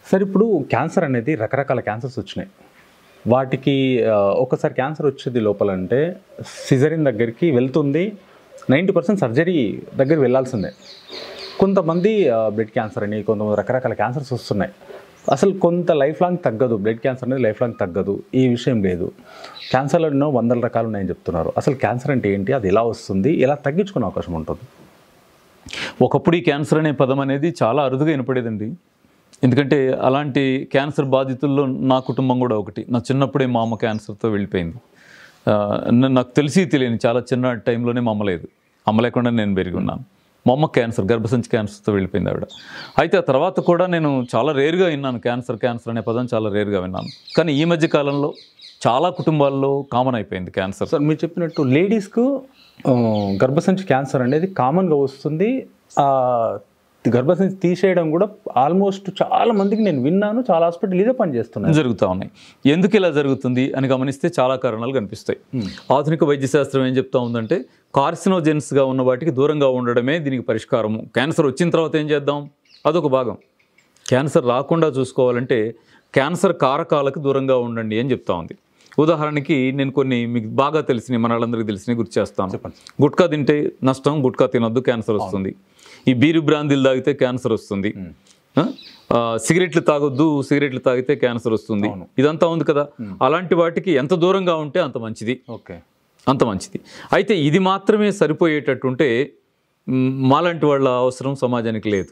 Sir ఇప్పుడు cancer అనేది రకరకాల క్యాన్సర్స్ వచ్చినాయి వాటికి ఆ, ఒకసారి క్యాన్సర్ వచ్చేది లోపలంటే సిజరిన్ దగ్గరికి వెళ్తుంది నైంటీ పర్సెంట్ సర్జరీ దగ్గరికి వెళ్ళాల్సిందే కొంతమంది బ్లడ్ క్యాన్సర్ అని కొంతమంది రకరకాల క్యాన్సర్స్ వస్తున్నాయి అసలు కొంత లైఫ్ లాంగ్ తగ్గదు బ్లడ్ క్యాన్సర్ అనేది లైఫ్ లాంగ్ తగ్గదు ఈ విషయం లేదు క్యాన్సర్లో ఎన్నో వందల రకాలు ఉన్నాయని చెప్తున్నారు అసలు క్యాన్సర్ అంటే ఏంటి అది ఎలా వస్తుంది ఎలా తగ్గించుకునే అవకాశం ఉంటుంది ఒకప్పుడు ఈ క్యాన్సర్ అనే పదం అనేది చాలా అరుదుగా వినపడేదండి ఎందుకంటే అలాంటి క్యాన్సర్ బాధితుల్లో నా కుటుంబం కూడా ఒకటి నా చిన్నప్పుడే మా అమ్మ క్యాన్సర్తో వెళ్ళిపోయింది ఆ, న- నాకు తెలిసి తెలియని చాలా చిన్న టైంలోనే మా అమ్మ లేదు అమ్మ లేకుండా నేను పెరిగి ఉన్నాను మా అమ్మ క్యాన్సర్ గర్భసంచి క్యాన్సర్తో వెళ్ళిపోయింది ఆవిడ అయితే ఆ తర్వాత కూడా నేను చాలా రేరుగా విన్నాను క్యాన్సర్ క్యాన్సర్ అనే పదం చాలా రేరుగా విన్నాను కానీ ఈ మధ్య కాలంలో చాలా కుటుంబాల్లో కామన్ అయిపోయింది క్యాన్సర్ సార్ మీరు చెప్పినట్టు లేడీస్కు ఆ, గర్భసంచి క్యాన్సర్ అనేది కామన్గా వస్తుంది ఆ, గర్భసంచి తీసేయడం కూడా ఆల్మోస్ట్ చాలా మందికి నేను విన్నాను చాలా హాస్పిటల్ ఇదే పని చేస్తున్నాను జరుగుతూ ఉన్నాయి ఎందుకు ఇలా జరుగుతుంది అని గమనిస్తే చాలా కారణాలు కనిపిస్తాయి ఆధునిక వైద్య శాస్త్రం ఏం చెప్తా ఉందంటే కార్సినోజెన్స్గా ఉన్న వాటికి దూరంగా ఉండడమే దీనికి పరిష్కారము క్యాన్సర్ వచ్చిన తర్వాత ఏం చేద్దాం అదొక భాగం క్యాన్సర్ రాకుండా చూసుకోవాలంటే క్యాన్సర్ కారకాలకు దూరంగా ఉండండి అని చెప్తా ఉంది ఉదాహరణకి నేను కొన్ని మీకు బాగా తెలిసినవి మన వాళ్ళందరికీ తెలిసినవి గుర్తు చేస్తాను చెప్పండి. గుట్కా తింటే నష్టం గుట్కా తినొద్దు క్యాన్సర్ వస్తుంది ఈ బీరు బ్రాందీలు తాగితే క్యాన్సర్ వస్తుంది ఆ? ఆ, సిగరెట్లు తాగొద్దు సిగరెట్లు తాగితే క్యాన్సర్ వస్తుంది ఇదంతా ఉంది కదా అలాంటి వాటికి ఎంత దూరంగా ఉంటే అంత మంచిది ఓకే అంత మంచిది అయితే ఇది మాత్రమే సరిపోయేటట్టుంటే మ్, మాలాంటి వాళ్ళ అవసరం సమాజానికి లేదు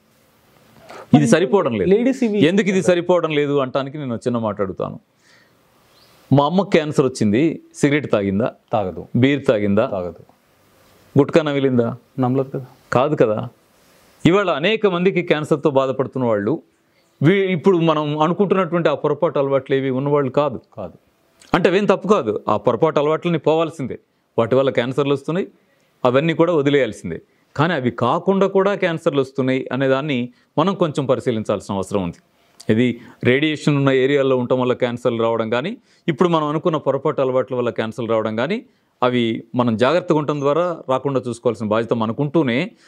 ఇది సరిపోవడం లేదు లేడీస్ ఇవి ఎందుకు ఇది సరిపోవడం లేదు అంటానికి నేను చిన్న మాట అడుగుతాను మా అమ్మకి క్యాన్సర్ వచ్చింది సిగరెట్ తాగిందా తాగదు బీర్ తాగిందా తాగదు గుట్కా నవిలిందా నమ్మలేదు కదా కాదు కదా ఇవాళ అనేక మందికి క్యాన్సర్తో బాధపడుతున్న వాళ్ళు వీ ఇప్పుడు మనం అనుకుంటున్నటువంటి ఆ పొరపాటు అలవాట్లు ఏవి ఉన్నవాళ్ళు కాదు కాదు అంటే అవేం తప్పు కాదు ఆ పొరపాటు అలవాట్లని పోవాల్సిందే వాటి వల్ల క్యాన్సర్లు వస్తున్నాయి అవన్నీ కూడా వదిలేయాల్సిందే కానీ అవి కాకుండా కూడా క్యాన్సర్లు వస్తున్నాయి అనే దాన్ని మనం కొంచెం పరిశీలించాల్సిన అవసరం ఉంది ఇది రేడియేషన్ ఉన్న ఏరియాలో ఉండటం వల్ల క్యాన్సర్లు రావడం కానీ ఇప్పుడు మనం అనుకున్న పొరపాటు అలవాట్ల వల్ల క్యాన్సర్లు రావడం కానీ అవి మనం జాగ్రత్తగా ఉండటం ద్వారా రాకుండా చూసుకోవాల్సిన బాధ్యత మనకుంటూనే